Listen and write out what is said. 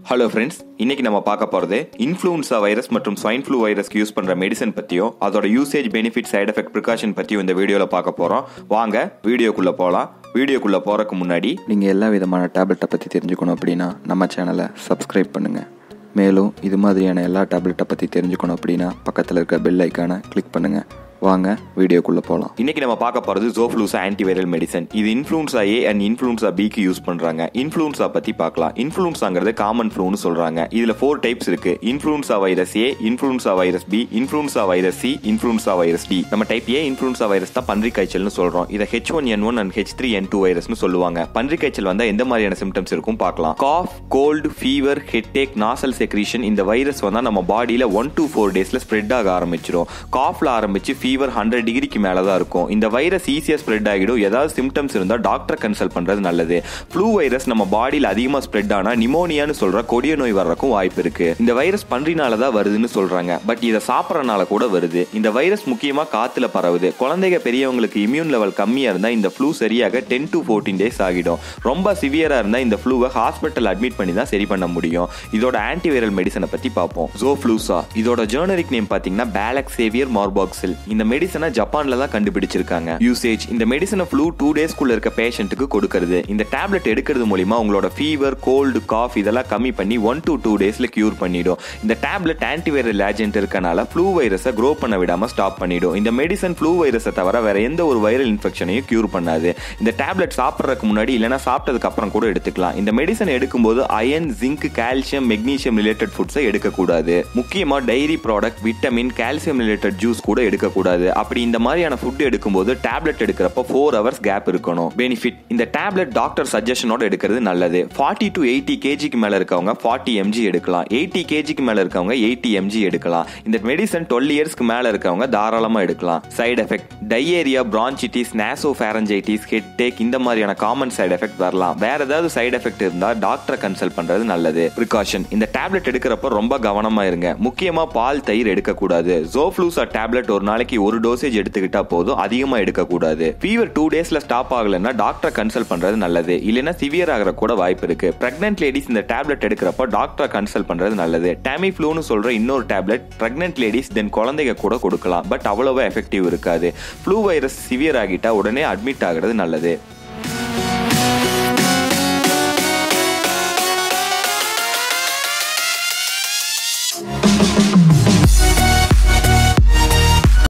hello friends இன்னைக்கு நம்ம பார்க்க போகிறது இன்ஃப்ளூன்சா வைரஸ் மற்றும் ஸ்வைன் ஃப்ளூ வைரஸ்க்கு யூஸ் பண்ணுற மெடிசன் பற்றியும் அதோட usage benefit side effect precaution பற்றியும் இந்த வீடியோவில் பார்க்க போகிறோம் வாங்க வீடியோக்குள்ளே போகலாம் வீடியோக்குள்ளே போகிறதுக்கு முன்னாடி நீங்கள் எல்லா விதமான டேப்லெட்டை பற்றி தெரிஞ்சுக்கணும் அப்படின்னா நம்ம சேனலை சப்ஸ்கிரைப் பண்ணுங்கள் மேலும் இது மாதிரியான எல்லா டேப்லெட்டை பற்றி தெரிஞ்சுக்கணும் அப்படின்னா பக்கத்தில் இருக்க பெல் ஐக்கானை கிளிக் பண்ணுங்கள் வாங்க வீடியோக்குள்ளே போகலாம் இன்னைக்கு நம்ம பார்க்க போகிறது ஜோஃப்ளூசா ஆன்டிவைரல் மெடிசன் இது இன்ஃப்ளூன்சா ஏ அண்ட் இன்ஃப்ளூன்சா பிக்கு யூஸ் பண்ணுறாங்க இன்ஃப்ளூன்சா பற்றி பார்க்கலாம் இன்ஃப்ளூன்சாங்கிறது காமன் ஃப்ளூன்னு சொல்கிறாங்க இதில் ஃபோர் டைப்ஸ் இருக்கு influenza virus A influenza virus B influenza virus C influenza virus D நம்ம டைப் ஏ இன்ஃப்ளூன்சா வைரஸ் தான் பன்றி காய்ச்சல்னு சொல்கிறோம் இதை H one N one and H three N two வைரஸ்னு சொல்லுவாங்க பன்றி காய்ச்சல் வந்தால் எந்த மாதிரியான சிம்டம்ஸ் இருக்கும் பார்க்கலாம் cough cold fever headache nasal secretion இந்த வைரஸ் வந்தால் நம்ம பாடியில் ஒன் டு ஃபோர் டேஸில் ஸ்ப்ரெட் ஆக ஆரம்பிச்சிடும் காஃப்ல ஆரம்பிச்சு ஃபீவர் ஹண்ட்ரட் டிகிரிக்கு மேலே தான் இருக்கும் இந்த வைரஸ் ஈஸியாக ஸ்ப்ரெட் ஆகிடும் ஏதாவது சிம்டம்ஸ் இருந்தால் டாக்டரை கன்சல்ட் பண்ணுறது நல்லது ஃப்ளூ வைரஸ் நம்ம பாடியில் அதிகமாக ஸ்ப்ரெட் ஆனால் நிமோனியான்னு சொல்கிற கொடிய நோய் வர்றதுக்கும் வாய்ப்பு இருக்கு இந்த வைரஸ் பன்றினால தான் வருதுன்னு சொல்கிறாங்க பட் இதை சாப்பிட்றனால கூட வருது இந்த வைரஸ் முக்கியமாக காற்றுல பரவுது குழந்தைங்க பெரியவங்களுக்கு இம்யூன் லெவல் கம்மியாக இருந்தால் இந்த ஃப்ளூ சரியாக டென் டு ஃபோர்டீன் டேஸ் ஆகிடும் ரொம்ப சிவியராக இருந்தால் இந்த ஃப்ளூவை ஹாஸ்பிட்டல் அட்மிட் பண்ணி தான் சரி பண்ண முடியும் இதோட ஆன்டிவைரல் மெடிசனை பற்றி பார்ப்போம் ஜோ ஃப்ளூசா இதோட ஜேர்னரிக் நேம் பார்த்தீங்கன்னா பேலக் சேவியர் மார்பாக்சில் இந்த மெடிசனை ஜப்பான்ல தான் கண்டுபிடிச்சிருக்காங்க யூசேஜ் இந்த மெடிசனை ஃப்ளூ டூ டேஸ்க்குள்ள இருக்க பேஷண்ட்டுக்கு கொடுக்கறது இந்த டேப்லெட் எடுக்கிறது மூலியமா உங்களோட ஃபீவர் கோல்டு காஃப் இதெல்லாம் கம்மி பண்ணி ஒன் டு டூ டேஸ்ல கியூர் பண்ணிடும் இந்த டேப்லெட் ஆன்டிவைரல் ஏஜென்ட் இருக்கனால ஃப்ளூ வைரஸை க்ரோ பண்ண விடாம ஸ்டாப் பண்ணிடும் இந்த மெடிசன் ஃப்ளூ வைரஸை தவிர வேற எந்த ஒரு வைரல் இன்ஃபெக்ஷனையும் கியூர் பண்ணாது இந்த டேப்லெட் சாப்பிட்றதுக்கு முன்னாடி இல்லைன்னா சாப்பிட்டதுக்கு அப்புறம் கூட எடுத்துக்கலாம் இந்த மெடிசன் எடுக்கும்போது iron zinc calcium magnesium related ஃபுட்ஸை எடுக்கக்கூடாது முக்கியமா dairy product vitamin calcium related juice கூட எடுக்கக்கூடாது அப்படி இந்த மாதிரியான ஃபுட் எடுக்கும்போது டேப்லெட் எடுக்கிறப்ப ஃபோர் ஹவர்ஸ் கேப் இருக்கணும் பெனிஃபிட் இந்த டேப்லெட் டாக்டர் சஜஷனோட எடுக்கிறது நல்லது ஃபார்ட்டி டு எயிட்டி கேஜிக்கு மேல இருக்கவங்க ஃபார்ட்டி எம்ஜி எடுக்கலாம் எயிட்டி கேஜிக்கு மேல இருக்கவங்க எயிட்டி எம்ஜி எடுக்கலாம் இந்த மெடிசன் டுவெல் இயர்ஸ்க்கு மேல இருக்கவங்க தாராளமா எடுக்கலாம் side effect diarrhoea bronchitis nasopharyngitis headache இந்த மாதிரியான காமன் சைடு எஃபெக்ட் வரலாம் வேற ஏதாவது சைடு எஃபெக்ட் இருந்தா டாக்டரை கன்சல்ட் பண்றது நல்லது ப்ரிகாஷன் இந்த டேப்லெட் எடுக்கிறப்ப ரொம்ப கவனமா இருங்க முக்கியமா பால் தயிர் எடுக்கக்கூடாது ஜோஃப்ளூசா டேப்லெட் ஒரு நாளைக்கு ஒரு டோசேஜ் எடுத்துக்கிட்டா போதும் அதிகமா எடுக்கக்கூடாது ஃபீவர் டூ டேஸ்ல ஸ்டாப் ஆகலைன்னா டாக்டரை கன்சல்ட் பண்றது நல்லது இல்லைன்னா சிவியர் ஆகிற கூட வாய்ப்பு இருக்கு பிரெக்னென்ட் லேடிஸ் இந்த டேப்லெட் எடுக்கிறப்ப டாக்டரை கன்சல்ட் பண்றது நல்லது டேமி ஃப்ளூன்னு சொல்ற இன்னொரு டேப்லெட் பிரெக்னென்ட் லேடிஸ் தென் குழந்தைங்க கூட கொடுக்கலாம் பட் அவ்வளவா எஃபெக்டிவ் இருக்காது ஃப்ளூ வைரஸ் சிவியர் ஆகிட்டா உடனே அட்மிட் ஆகிறது நல்லது